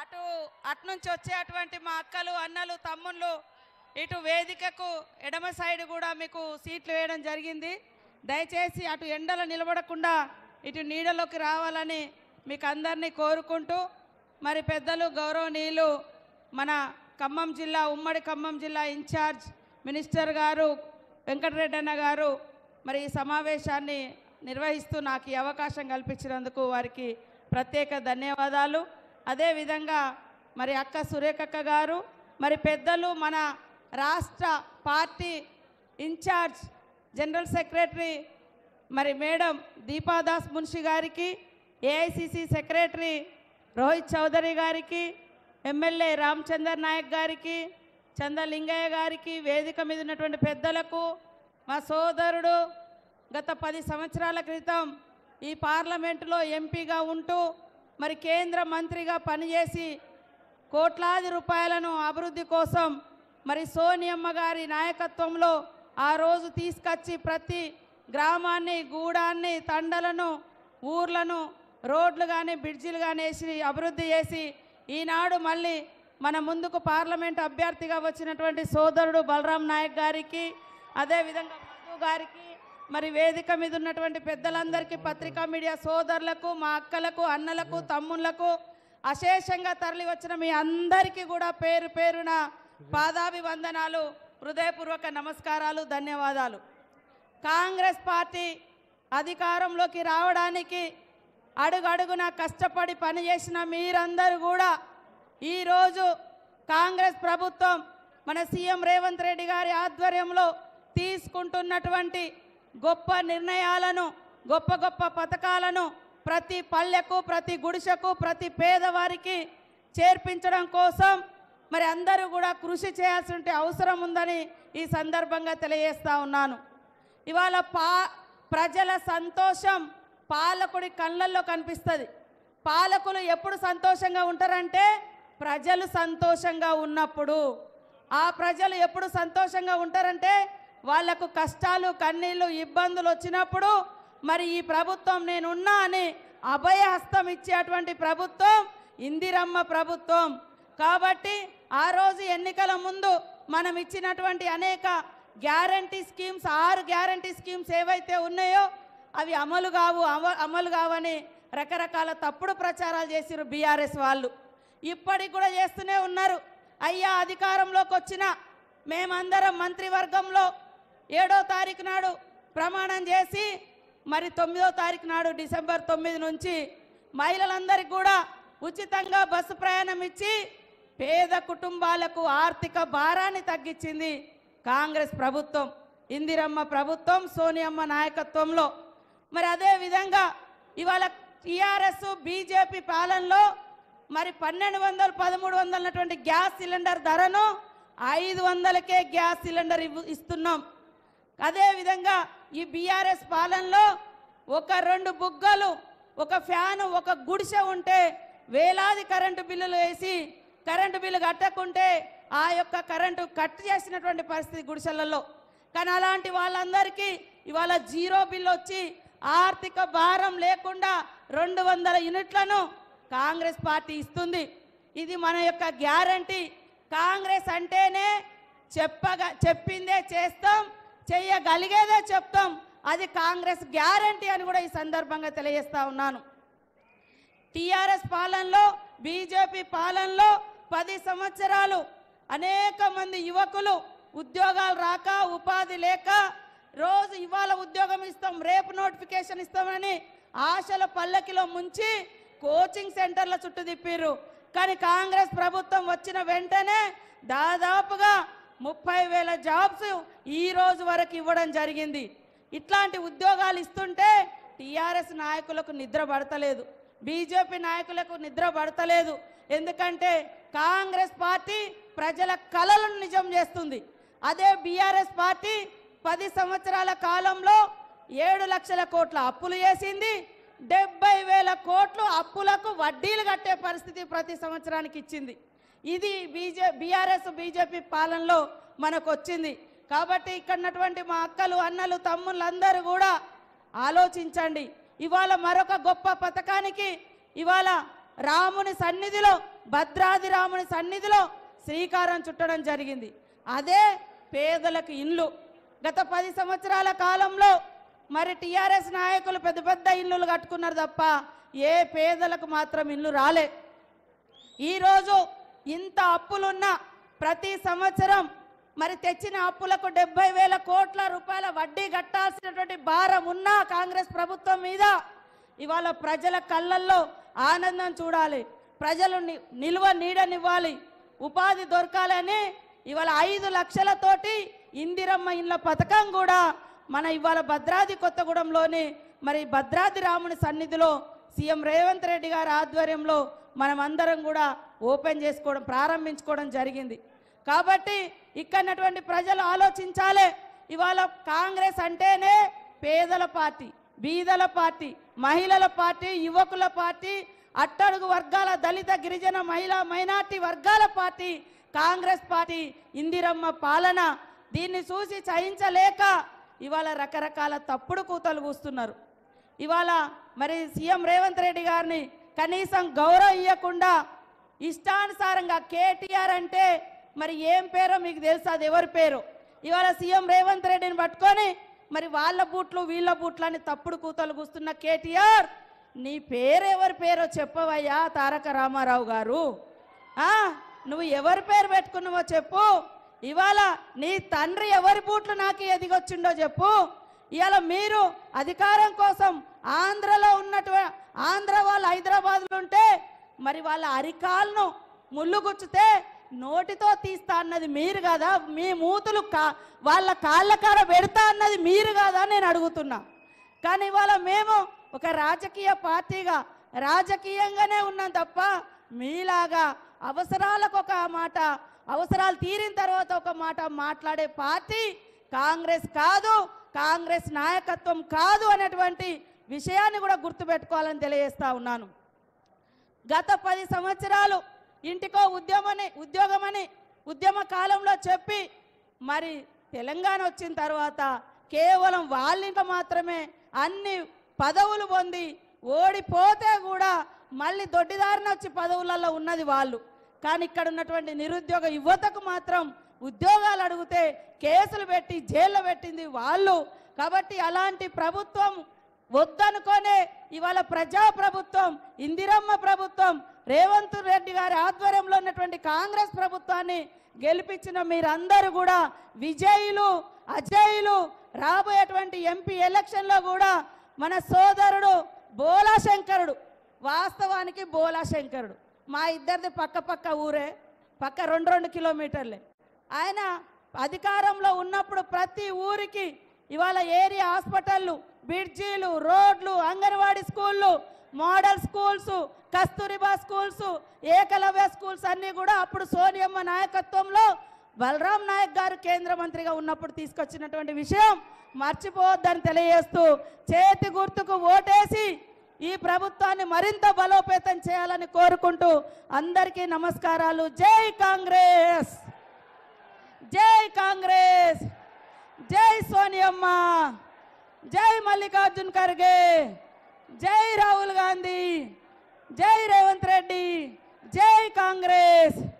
అటు అట్నుంచి వచ్చేటువంటి మా అక్కలు అన్నలు తమ్ముళ్ళు ఇటు వేదికకు ఎడమ సైడ్ కూడా మీకు సీట్లు వేయడం జరిగింది దయచేసి అటు ఎండలో నిలబడకుండా ఇటు నీడలోకి రావాలని మీకు అందరినీ కోరుకుంటూ మరి పెద్దలు గౌరవనీయులు మన ఖమ్మం జిల్లా ఉమ్మడి ఖమ్మం జిల్లా ఇన్ఛార్జ్ మినిస్టర్ గారు వెంకటరెడ్డి అన్న గారు మరి ఈ సమావేశాన్ని నిర్వహిస్తూ నాకు ఈ అవకాశం కల్పించినందుకు వారికి ప్రత్యేక ధన్యవాదాలు అదేవిధంగా మరి అక్క సురేఖక్క గారు మరి పెద్దలు మన రాష్ట్ర పార్టీ ఇన్ఛార్జ్ జనరల్ సెక్రటరీ మరి మేడం దీపాదాస్ మున్షి గారికి ఏఐసిసి సెక్రటరీ రోహిత్ చౌదరి గారికి ఎమ్మెల్యే రామచందర్ నాయక్ గారికి చందలింగయ్య గారికి వేదిక మీద ఉన్నటువంటి పెద్దలకు మా సోదరుడు గత పది సంవత్సరాల క్రితం ఈ పార్లమెంటులో ఎంపీగా ఉంటూ మరి కేంద్ర మంత్రిగా పనిచేసి కోట్లాది రూపాయలను అభివృద్ధి కోసం మరి సోనియమ్మ గారి నాయకత్వంలో ఆ రోజు తీసుకొచ్చి ప్రతి గ్రామాన్ని గూడాన్ని తండలను ఊర్లను రోడ్లు కానీ బ్రిడ్జిలు కానీ వేసి అభివృద్ధి చేసి ఈనాడు మళ్ళీ మన ముందుకు పార్లమెంట్ అభ్యర్థిగా వచ్చినటువంటి సోదరుడు బలరాం నాయక్ గారికి అదేవిధంగా మధు గారికి మరి వేదిక మీద ఉన్నటువంటి పెద్దలందరికీ పత్రికా మీడియా సోదరులకు మా అక్కలకు అన్నలకు తమ్ముళ్లకు అశేషంగా తరలి వచ్చిన మీ అందరికీ కూడా పేరు పేరున పాదాభివందనాలు హృదయపూర్వక నమస్కారాలు ధన్యవాదాలు కాంగ్రెస్ పార్టీ అధికారంలోకి రావడానికి అడుగడుగున కష్టపడి పనిచేసిన మీరందరూ కూడా ఈరోజు కాంగ్రెస్ ప్రభుత్వం మన సీఎం రేవంత్ రెడ్డి గారి ఆధ్వర్యంలో తీసుకుంటున్నటువంటి గొప్ప నిర్ణయాలను గొప్ప గొప్ప పథకాలను ప్రతి పల్లెకు ప్రతి గుడిసెకు ప్రతి పేదవారికి చేర్పించడం కోసం మరి అందరూ కూడా కృషి చేయాల్సిన అవసరం ఉందని ఈ సందర్భంగా తెలియజేస్తా ఉన్నాను ఇవాళ పా ప్రజల సంతోషం పాలకుడి కళ్ళల్లో కనిపిస్తుంది పాలకులు ఎప్పుడు సంతోషంగా ఉంటారంటే ప్రజలు సంతోషంగా ఉన్నప్పుడు ఆ ప్రజలు ఎప్పుడు సంతోషంగా ఉంటారంటే వాళ్లకు కష్టాలు కన్నీళ్ళు ఇబ్బందులు వచ్చినప్పుడు మరి ఈ ప్రభుత్వం నేనున్నా అని అభయహస్తం ఇచ్చేటువంటి ప్రభుత్వం ఇందిరమ్మ ప్రభుత్వం కాబట్టి ఆ రోజు ఎన్నికల ముందు మనం ఇచ్చినటువంటి అనేక గ్యారంటీ స్కీమ్స్ ఆరు గ్యారంటీ స్కీమ్స్ ఏవైతే ఉన్నాయో అవి అమలు కావు అమ- అమలు కావని రకరకాల తప్పుడు ప్రచారాలు చేసిరు బీఆర్ఎస్ వాళ్ళు ఇప్పటికి కూడా చేస్తూనే ఉన్నారు అయ్యా అధికారంలోకి వచ్చిన మేమందరం మంత్రివర్గంలో ఏడో తారీఖు నాడు ప్రమాణం చేసి మరి తొమ్మిదో తారీఖు నాడు డిసెంబర్ తొమ్మిది నుంచి మహిళలందరికీ కూడా ఉచితంగా బస్సు ప్రయాణం ఇచ్చి పేద కుటుంబాలకు ఆర్థిక భారాన్ని తగ్గించింది కాంగ్రెస్ ప్రభుత్వం ఇందిరమ్మ ప్రభుత్వం సోనియమ్మ నాయకత్వంలో మరి అదే విధంగా ఇవాళ టీఆర్ఎస్ బీజేపీ పాలనలో మరి పన్నెండు వందలు పదమూడు వందలు ఉన్నటువంటి గ్యాస్ సిలిండర్ ధరను ఐదు వందలకే గ్యాస్ సిలిండర్ ఇవ్వు- ఇస్తున్నాం అదేవిధంగా ఈ బీఆర్ఎస్ పాలనలో ఒక రెండు బుగ్గలు ఒక ఫ్యాను ఒక గుడిసె ఉంటే వేలాది కరెంటు బిల్లులు వేసి కరెంటు బిల్లు కట్టకుంటే ఆ యొక్క కరెంటు కట్ చేసినటువంటి పరిస్థితి గుడిసెలలో కానీ అలాంటి వాళ్ళందరికీ ఇవాళ జీరో బిల్ వచ్చి ఆర్థిక భారం లేకుండా రెండు వందల యూనిట్లను కాంగ్రెస్ పార్టీ ఇస్తుంది ఇది మన యొక్క గ్యారంటీ కాంగ్రెస్ అంటేనే చెప్పగా చెప్పిందే చేస్తాం చెయ్యగలిగేదే చెప్తాం అది కాంగ్రెస్ గ్యారంటీ అని కూడా ఈ సందర్భంగా తెలియజేస్తా ఉన్నాను టిఆర్ఎస్ పాలనలో బీజేపీ పాలనలో పది సంవత్సరాలు అనేక మంది యువకులు ఉద్యోగాలు రాక ఉపాధి లేక రోజు ఇవాళ ఉద్యోగం ఇస్తాం రేపు నోటిఫికేషన్ ఇస్తామని ఆశల పల్లకిలో ముంచి కోచింగ్ సెంటర్ల చుట్టూ తిప్పిర్రు కానీ కాంగ్రెస్ ప్రభుత్వం వచ్చిన వెంటనే దాదాపుగా ముప్పై వేల జాబ్స్ ఈ రోజు వరకు ఇవ్వడం జరిగింది ఇట్లాంటి ఉద్యోగాలు ఇస్తుంటే టీఆర్ఎస్ నాయకులకు నిద్ర పడతలేదు బీజేపీ నాయకులకు నిద్ర పడతలేదు ఎందుకంటే కాంగ్రెస్ పార్టీ ప్రజల కలలను నిజం చేస్తుంది అదే బీఆర్ఎస్ పార్టీ పది సంవత్సరాల కాలంలో ఏడు లక్షల కోట్ల అప్పులు చేసింది డెబ్బై వేల కోట్లు అప్పులకు వడ్డీలు కట్టే పరిస్థితి ప్రతి సంవత్సరానికి ఇచ్చింది ఇది బీజే బీఆర్ఎస్ బీజేపీ పాలనలో మనకు వచ్చింది కాబట్టి ఇక్కడ ఉన్నటువంటి మా అక్కలు అన్నలు తమ్ముళ్ళు అందరూ కూడా ఆలోచించండి ఇవాళ మరొక గొప్ప పథకానికి ఇవాళ రాముని సన్నిధిలో భద్రాది రాముని సన్నిధిలో శ్రీకారం చుట్టడం జరిగింది అదే పేదలకు ఇండ్లు గత పది సంవత్సరాల కాలంలో మరి టిఆర్ఎస్ నాయకులు పెద్ద పెద్ద ఇల్లులు కట్టుకున్నారు తప్ప ఏ పేదలకు మాత్రం ఇల్లు రాలే ఈరోజు ఇంత అప్పులున్నా ప్రతి సంవత్సరం మరి తెచ్చిన అప్పులకు డెబ్బై వేల కోట్ల రూపాయల వడ్డీ కట్టాల్సినటువంటి భారం ఉన్నా కాంగ్రెస్ ప్రభుత్వం మీద ఇవాళ ప్రజల కళ్ళల్లో ఆనందం చూడాలి ప్రజలు ని- నిల్వ నీడనివ్వాలి ఉపాధి దొరకాలని ఇవాళ ఐదు లక్షలతోటి ఇందిరమ్మ ఇండ్ల పథకం కూడా మన ఇవాళ భద్రాద్రి కొత్తగూడెంలోని మరి భద్రాద్రి రాముని సన్నిధిలో సీఎం రేవంత్ రెడ్డి గారి ఆధ్వర్యంలో మనం అందరం కూడా ఓపెన్ చేసుకోవడం ప్రారంభించుకోవడం జరిగింది కాబట్టి ఇక్కడటువంటి ప్రజలు ఆలోచించాలి ఇవాళ కాంగ్రెస్ అంటేనే పేదల పార్టీ బీదల పార్టీ మహిళల పార్టీ యువకుల పార్టీ అట్టడుగు వర్గాల దళిత గిరిజన మహిళా మైనార్టీ వర్గాల పార్టీ కాంగ్రెస్ పార్టీ ఇందిరమ్మ పాలన దీన్ని చూసి సహించలేక ఇవాళ రకరకాల తప్పుడు కూతలు కూస్తున్నారు ఇవాళ మరి సీఎం రేవంత్ రెడ్డి గారిని కనీసం గౌరవం ఇవ్వకుండా ఇష్టానుసారంగా కేటీఆర్ అంటే మరి ఏం పేరో మీకు తెలుసు అది ఎవరి పేరు ఇవాళ సీఎం రేవంత్ రెడ్డిని పట్టుకొని మరి వాళ్ళ బూట్లు వీళ్ళ బూట్లు అని తప్పుడు కూతలు కూస్తున్న కేటీఆర్ నీ పేరు ఎవరి పేరో చెప్పవయ్యా తారక రామారావు గారు ఆ నువ్వు ఎవరి పేరు పెట్టుకున్నావో చెప్పు ఇవాళ నీ తండ్రి ఎవరి బూట్లు నాకు ఎదిగొచ్చిండో చెప్పు ఇవాళ మీరు అధికారం కోసం ఆంధ్రలో ఉన్నట్టు ఆంధ్ర వాళ్ళు హైదరాబాద్లో ఉంటే మరి వాళ్ళ అరికాలను ముళ్ళు గుచ్చితే నోటితో తీస్తా అన్నది మీరు కదా మీ మూతులు కా వాళ్ళ కాళ్ళ కాడ పెడతా అన్నది మీరు కదా నేను అడుగుతున్నా కానీ ఇవాళ మేము ఒక రాజకీయ పార్టీగా రాజకీయంగానే ఉన్నాం తప్ప మీలాగా అవసరాలకు ఒక మాట అవసరాలు తీరిన తర్వాత ఒక మాట మాట్లాడే పార్టీ కాంగ్రెస్ కాదు కాంగ్రెస్ నాయకత్వం కాదు అనేటువంటి విషయాన్ని కూడా గుర్తుపెట్టుకోవాలని తెలియజేస్తా ఉన్నాను గత పది సంవత్సరాలు ఇంటికో ఉద్యమని ఉద్యోగమని ఉద్యమ కాలంలో చెప్పి మరి తెలంగాణ వచ్చిన తర్వాత కేవలం వాళ్ళింట్లో మాత్రమే అన్ని పదవులు పొంది ఓడిపోతే కూడా మళ్ళీ దొడ్డిదారిన వచ్చి పదవులలో ఉన్నది వాళ్ళు కానీ ఇక్కడ ఉన్నటువంటి నిరుద్యోగ యువతకు మాత్రం ఉద్యోగాలు అడిగితే కేసులు పెట్టి జైల్లో పెట్టింది వాళ్ళు కాబట్టి అలాంటి ప్రభుత్వం వద్దనుకోనే ఇవాళ ప్రజా ప్రభుత్వం ఇందిరమ్మ ప్రభుత్వం రేవంత్ రెడ్డి గారి ఆధ్వర్యంలో ఉన్నటువంటి కాంగ్రెస్ ప్రభుత్వాన్ని గెలిపించిన మీరందరూ కూడా విజయులు అజయులు రాబోయేటువంటి ఎంపీ ఎలక్షన్లో కూడా మన సోదరుడు బోలా శంకరుడు వాస్తవానికి బోలా శంకరుడు మా ఇద్దరిది పక్క పక్క ఊరే పక్క రెండు రెండు కిలోమీటర్లే ఆయన అధికారంలో ఉన్నప్పుడు ప్రతి ఊరికి ఇవాళ ఏరియా హాస్పిటళ్ళు బ్రిడ్జీలు రోడ్లు అంగన్వాడీ స్కూళ్ళు model schools Kasturba schools Eklavya schools అన్నీ కూడా అప్పుడు సోనియమ్మ నాయకత్వంలో బలరాం నాయక్ గారు కేంద్ర మంత్రిగా ఉన్నప్పుడు తీసుకొచ్చినటువంటి విషయం మర్చిపోవద్దని తెలియజేస్తూ చేతి గుర్తుకు ఓటేసి ఈ ప్రభుత్వాన్ని మరింత బలోపేతం చేయాలని కోరుకుంటూ అందరికీ నమస్కారాలు జై కాంగ్రెస్ జై కాంగ్రెస్ జై సోనియమ్మ జై మల్లికార్జున్ ఖర్గే జై రాహుల్ గాంధీ జై రేవంత్ రెడ్డి జై కాంగ్రెస్